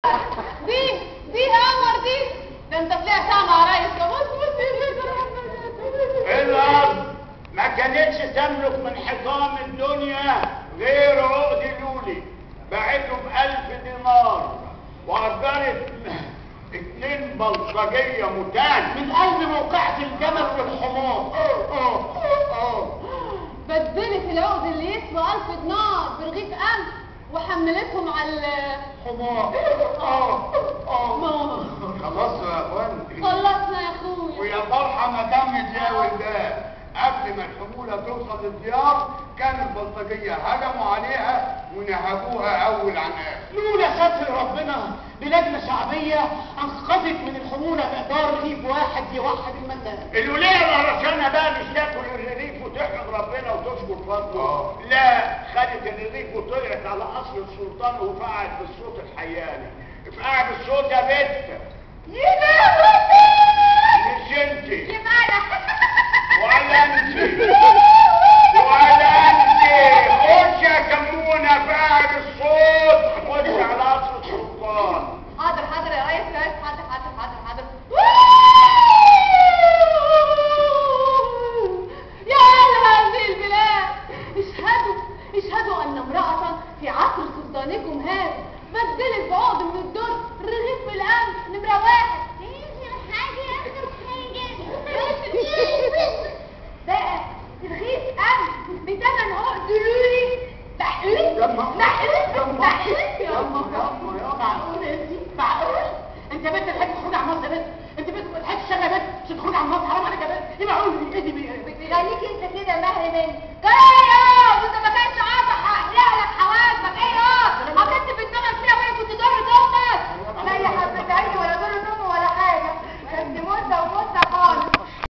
دي دي قمر دي ده انت طلعت مع ريس ده بص بص الارض ما كانتش تملك من حطام الدنيا غير عقد لولي باعته بألف دينار وأجرت اتنين بلطجية متان من قلب موقعة الجمل والحمار بدلت العقد اللي يسوى ألف دينار برغيف قمح وحملتهم على حمار اه اه ماما خلاص يا اخوان خلصنا يا اخويا ويا فرحة ما دام يتلاوي ده قبل ما الحمولة توصل للديار كان البلطجية هجموا عليها ونهبوها أول عن آخر لولا ستر ربنا بلادنا شعبية أنقذت من الحمولة مقدار رغيف واحد يوحد المنان الولاية الهرشانة بقى مش تاكل الرغيف وتحمد ربنا وتشكر فضله لا خدت الرغيف وطلعت على قصر السلطان وفقعت بالصوت الحياني فقع بالصوت يا بنت مش انت ولا انت ولا انت خش يا كمونة فقع بالصوت خش على قصر السلطان حاضر حاضر يا ريس يا ريس حاضر حاضر حاضر حاضر يا أهل هذه البلاد اشهدوا اشهدوا أن امرأة في عصر سلطانكم هذا بدلت بعقد من الدر رغيف بالقمح نمرة واحد بقى رغيف قمح بثمن عقد لولي بحلف بحلف بحلف يا ياما الله ياما ياما معقول انت معقول انت بنت بتحب تخرج على مصر يا بنت انت بنت بتحب تشتغل يا بنت مش تخرج على مصر حرام عليك يا بنت ايه معقول ايه دي بي- بي- خليك انت كده مهر مني جاي وانت ما كانش